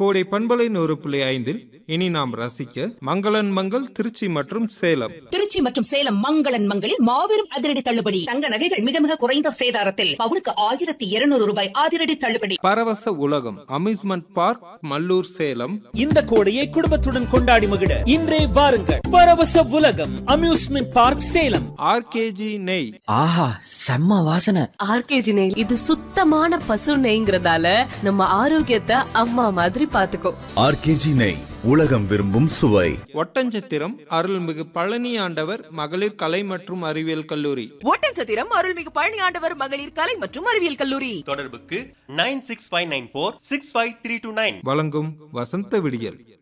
கோடை பண்பலை நூறு புள்ளி ஐந்தில் இனி நாம் ரசிக்க மங்களன் மங்கள் திருச்சி மற்றும் சேலம் திருச்சி மற்றும் சேலம் மங்களன் மங்களில் மாபெரும் அதிரடி தள்ளுபடி தங்க நகைகள் மிக மிக குறைந்த சேதாரத்தில் பவுனுக்கு ஆயிரத்தி இருநூறு ரூபாய் அதிரடி தள்ளுபடி பரவச உலகம் அம்யூஸ்மெண்ட் பார்க் மல்லூர் சேலம் இந்த கோடையை குடும்பத்துடன் கொண்டாடி மகிழ இன்றே வாருங்கள் பரவச உலகம் அம்யூஸ்மெண்ட் பார்க் சேலம் ஆர்கேஜி நெய் ஆஹா செம்ம வாசனை ஆர்கேஜி நெய் இது சுத்தமான பசு நெய்ங்கிறதால நம்ம ஆரோக்கியத்தை அம்மா மாதிரி பாத்துக்கோ ஆர்கேஜி நெய் உலகம் விரும்பும் சுவை ஒட்டஞ்சத்திரம் அருள்மிகு பழனி ஆண்டவர் மகளிர் கலை மற்றும் அறிவியல் கல்லூரி ஓட்டன்சத்திரம் அருள்மிகு பழனி ஆண்டவர் மகளிர் கலை மற்றும் அறிவியல் கல்லூரி தொடர்புக்கு nine six five nine four six five three two nine வழங்கும் வசந்த விடியல்